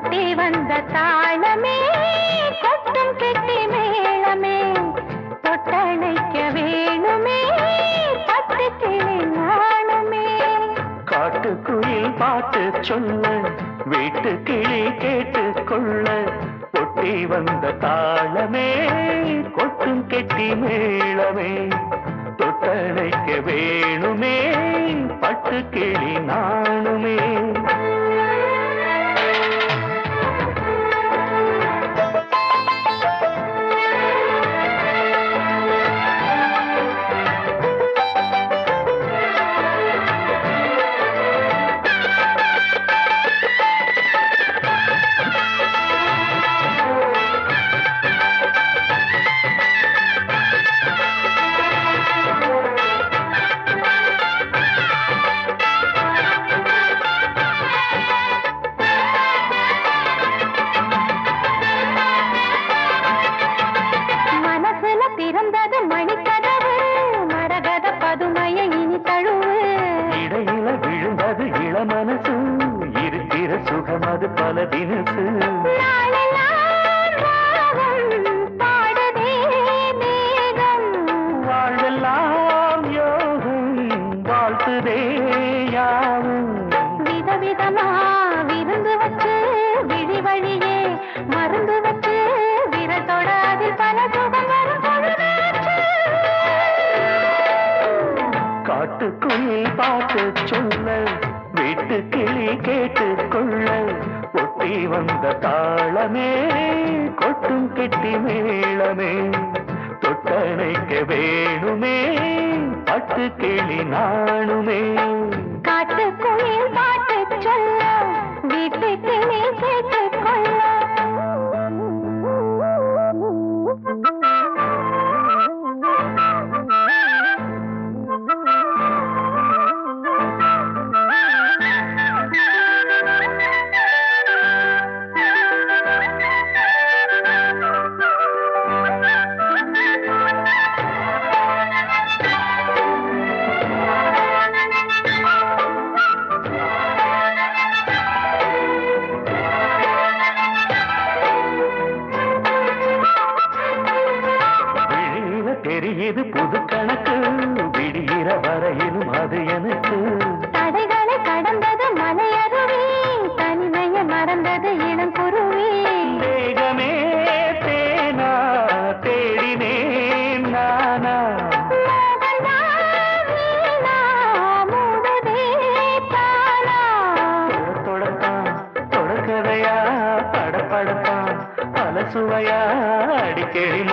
கொட்டி வந்த தாளமே கொட்டும் கெட்டி மேளமே தொட்டணைக்க வேணுமே பட்டு கிளி நாணுமே காட்டுக்குயில் பாட்டு சொல்ல வீட்டு கிளி கேட்டு கொள்ள ஒட்டி வந்த தாளமே கொட்டும் கெட்டி மேளமே தொட்டணைக்க வேணுமே பட்டு கிளி நாணுமே மனசுல திறந்தது மணிக்கதவு மரகத பதுமைய இனி தழுவு இடையில விழுந்தது இளமனசு இருக்கிற சுகமது பல தினசு நாளெல்லாம் ராகம் பாடுதே மேகம் வாழ்வெல்லாம் யோகம் வாழ்த்துதே யாவும் விதவிதமா விருந்து வச்சு விழி வழியே மருந்து வச்சு விரல் தொட அதில் பல சுகம் வரும் பொழுதாச்சு. காட்டுக்குயில் பாட்டு சொல்ல வீட்டு கிளி கேட்டு கொள்ள ஒட்டி வந்த தாளமே கொட்டும் கெட்டி மேளமே தொட்டணைக்க வேணுமே பட்டு கிளி நாணுமே காட்டுக்குயில் பாட்டு சொல்ல வீட்டுக்கு நீ கேட்டுக் விழியில தெரியுது புது கணக்கு விடிகிற வரையிலும் அது எனக்கு தடைகளை கடந்தது மலையருவி தனிமையை மறந்தது இளங்குருவி வேகமே தேனா தேடினேன் நானா மோகன்தான் வீணா, மூடுதே தானா. தொடத்தான் தொடக்கதையா படப்படத்தான் பல சுவையா அடிக்கடி